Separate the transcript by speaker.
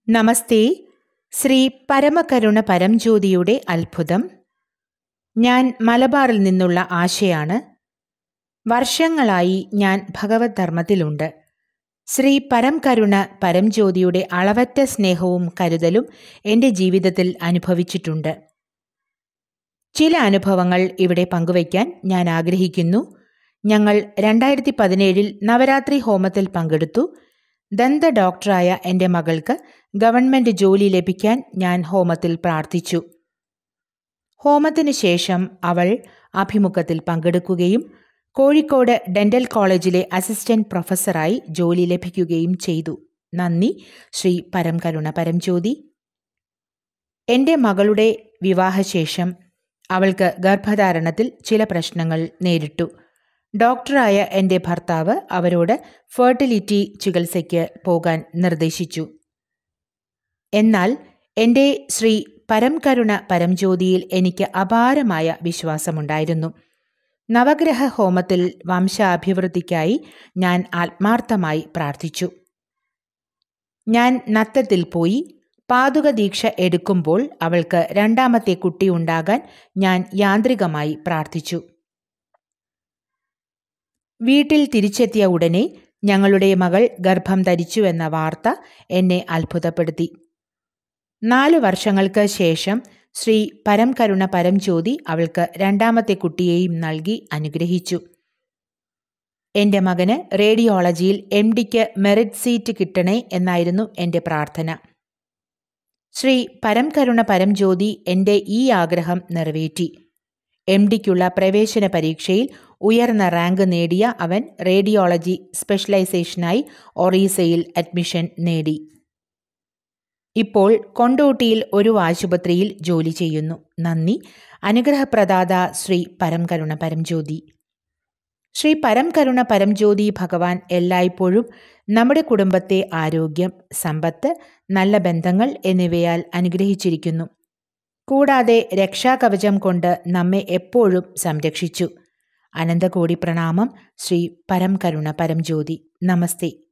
Speaker 1: നമസ്തേ ശ്രീ പരമകരുണ പരംജ്യോതിയുടെ അത്ഭുതം ഞാൻ മലബാറിൽ നിന്നുള്ള ആശയാണ് വർഷങ്ങളായി ഞാൻ ഭഗവത് ധർമ്മത്തിലുണ്ട് ശ്രീ പരംകരുണ പരംജ്യോതിയുടെ അളവറ്റ സ്നേഹവും കരുതലും എൻ്റെ ജീവിതത്തിൽ അനുഭവിച്ചിട്ടുണ്ട് ചില അനുഭവങ്ങൾ ഇവിടെ പങ്കുവയ്ക്കാൻ ഞാൻ ആഗ്രഹിക്കുന്നു ഞങ്ങൾ രണ്ടായിരത്തി പതിനേഴിൽ നവരാത്രി ഹോമത്തിൽ പങ്കെടുത്തു ദന്ത ഡോക്ടറായ എൻ്റെ മകൾക്ക് ഗവൺമെൻറ് ജോലി ലഭിക്കാൻ ഞാൻ ഹോമത്തിൽ പ്രാർത്ഥിച്ചു ഹോമത്തിന് ശേഷം അവൾ അഭിമുഖത്തിൽ പങ്കെടുക്കുകയും കോഴിക്കോട് ഡെന്റൽ കോളേജിലെ അസിസ്റ്റന്റ് പ്രൊഫസറായി ജോലി ലഭിക്കുകയും ചെയ്തു നന്ദി ശ്രീ പരംകരുണ പരംജ്യോതി എൻ്റെ മകളുടെ വിവാഹശേഷം അവൾക്ക് ഗർഭധാരണത്തിൽ ചില പ്രശ്നങ്ങൾ നേരിട്ടു ഡോക്ടറായ എൻ്റെ ഭർത്താവ് അവരോട് ഫെർട്ടിലിറ്റി ചികിത്സയ്ക്ക് പോകാൻ നിർദ്ദേശിച്ചു എന്നാൽ എൻ്റെ ശ്രീ പരംകരുണ പരംജ്യോതിയിൽ എനിക്ക് അപാരമായ വിശ്വാസമുണ്ടായിരുന്നു നവഗ്രഹ ഹോമത്തിൽ വംശാഭിവൃദ്ധിക്കായി ഞാൻ ആത്മാർത്ഥമായി പ്രാർത്ഥിച്ചു ഞാൻ നത്തത്തിൽ പോയി പാതുക ദീക്ഷ എടുക്കുമ്പോൾ അവൾക്ക് രണ്ടാമത്തെ കുട്ടി ഉണ്ടാകാൻ ഞാൻ യാന്ത്രികമായി പ്രാർത്ഥിച്ചു വീട്ടിൽ തിരിച്ചെത്തിയ ഉടനെ ഞങ്ങളുടെ മകൾ ഗർഭം ധരിച്ചുവെന്ന വാർത്ത എന്നെ അത്ഭുതപ്പെടുത്തി നാലു വർഷങ്ങൾക്ക് ശേഷം ശ്രീ പരംകരുണ പരംജ്യോതി അവൾക്ക് രണ്ടാമത്തെ കുട്ടിയെയും നൽകി അനുഗ്രഹിച്ചു എൻ്റെ മകന് റേഡിയോളജിയിൽ എം ഡിക്ക് മെറിറ്റ് സീറ്റ് കിട്ടണേ എന്നായിരുന്നു എൻ്റെ പ്രാർത്ഥന ശ്രീ പരംകരുണ പരംജ്യോതി എൻ്റെ ഈ ആഗ്രഹം നിറവേറ്റി എം ഡിക്കുള്ള പ്രവേശന പരീക്ഷയിൽ ഉയർന്ന റാങ്ക് നേടിയ അവൻ റേഡിയോളജി സ്പെഷ്യലൈസേഷനായി ഒറീസയിൽ അഡ്മിഷൻ നേടി ഇപ്പോൾ കൊണ്ടോട്ടിയിൽ ഒരു ആശുപത്രിയിൽ ജോലി ചെയ്യുന്നു നന്ദി അനുഗ്രഹപ്രദാത ശ്രീ പരംകരുണ പരംജ്യോതി ശ്രീ പരംകരുണ പരംജ്യോതി ഭഗവാൻ എല്ലായ്പ്പോഴും നമ്മുടെ കുടുംബത്തെ ആരോഗ്യം സമ്പത്ത് നല്ല ബന്ധങ്ങൾ എന്നിവയാൽ അനുഗ്രഹിച്ചിരിക്കുന്നു കൂടാതെ രക്ഷാകവചം കൊണ്ട് നമ്മെ എപ്പോഴും സംരക്ഷിച്ചു അനന്തകോടി പ്രണാമം ശ്രീ പരംകരുണ പരംജ്യോതി നമസ്തേ